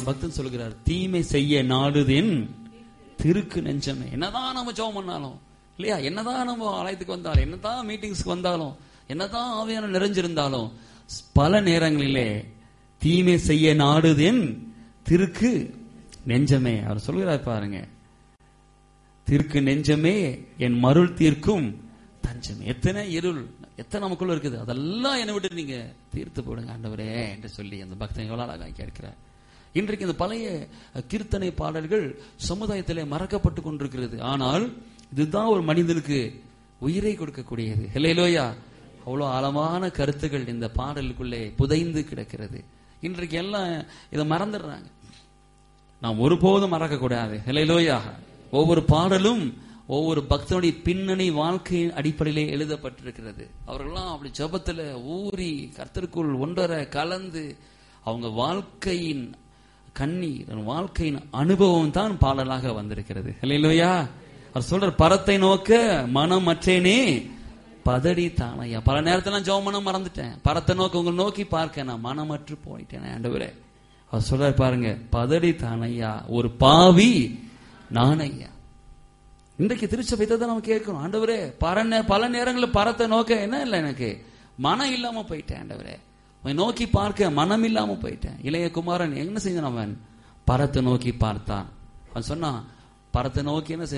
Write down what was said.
பக்தன் சொல்கிறார் தீமை செய்ய நாடுதென் திருக்கு நெஞ்சமே என்னதான் நம்ம ஜெபம் பண்ணாலும் இல்லையா என்னதான் நம்ம ஆலயத்துக்கு வந்தாலும் என்னதான் மீட்டிங்ஸ்க்கு வந்தாலும் என்னதான் ஆவியான நிறைஞ்சிருந்தாலும் பல நேரங்களிலே தீமை செய்ய நாடுதென் திருக்கு நெஞ்சமே அவர் சொல்கிறார் பாருங்க திருக்கு நெஞ்சமே என் மருள் தீர்க்கும் தஞ்சம் எத்தனை இருள் எத்தனை நமக்குள்ள இருக்குது அதெல்லாம் என்னை விட்டு நீங்க தீர்த்து போடுங்க ஆண்டவரே என்று சொல்லி அந்த பக்தன் எவ்வளவு அழகா கேட்கிறார் இன்றைக்கு இந்த பழைய கீர்த்தனை பாடல்கள் சமுதாயத்திலே மறக்கப்பட்டு கொண்டிருக்கிறது ஆனால் இதுதான் ஒரு மனிதனுக்கு உயிரை கொடுக்கக்கூடியது ஹெலேலோயா அவ்வளவு ஆழமான கருத்துகள் இந்த பாடலுக்குள்ளே புதைந்து கிடக்கிறது இன்றைக்கு எல்லாம் இதை மறந்துடுறாங்க நாம் ஒருபோதும் மறக்க கூடாது ஹெலேலோயா ஒவ்வொரு பாடலும் ஒவ்வொரு பக்தனுடைய பின்னணி வாழ்க்கையின் அடிப்படையிலே எழுதப்பட்டிருக்கிறது அவர்கள்லாம் அப்படி ஜபத்துல ஊறி கர்த்தருக்குள் ஒன்றரை கலந்து அவங்க வாழ்க்கையின் கண்ணீர் வாழ்க்கையின் அனுபவம் தான் பாடலாக வந்திருக்கிறது இல்லையா அவர் சொல்ற பரத்தை நோக்க மனம் மற்றேனே பதடி தானையா பல நேரத்துல நான் ஜெபம் பண்ண மறந்துட்டேன் பரத்தை நோக்க உங்களை நோக்கி பார்க்க நான் மனமற்று போயிட்டேன் ஆண்டவரே அவர் சொல்றாரு பாருங்க பதடி தானையா ஒரு பாவி நானையா இன்றைக்கு திருச்சபை தான் நம்ம கேட்கணும் ஆண்டவரே பல நே- பல நேரங்களில் பரத்தை நோக்க என்ன இல்லை எனக்கு மனம் இல்லாம போயிட்டேன் ஆண்டவரே உன்னை நோக்கி பார்க்க மனம் இல்லாம போயிட்டேன் இளைய குமாரன் என்ன செஞ்சான் அவன் பரத்தை நோக்கி பார்த்தான் அவன் சொன்னான் பரத்தை நோக்கி என்ன செஞ்சான்?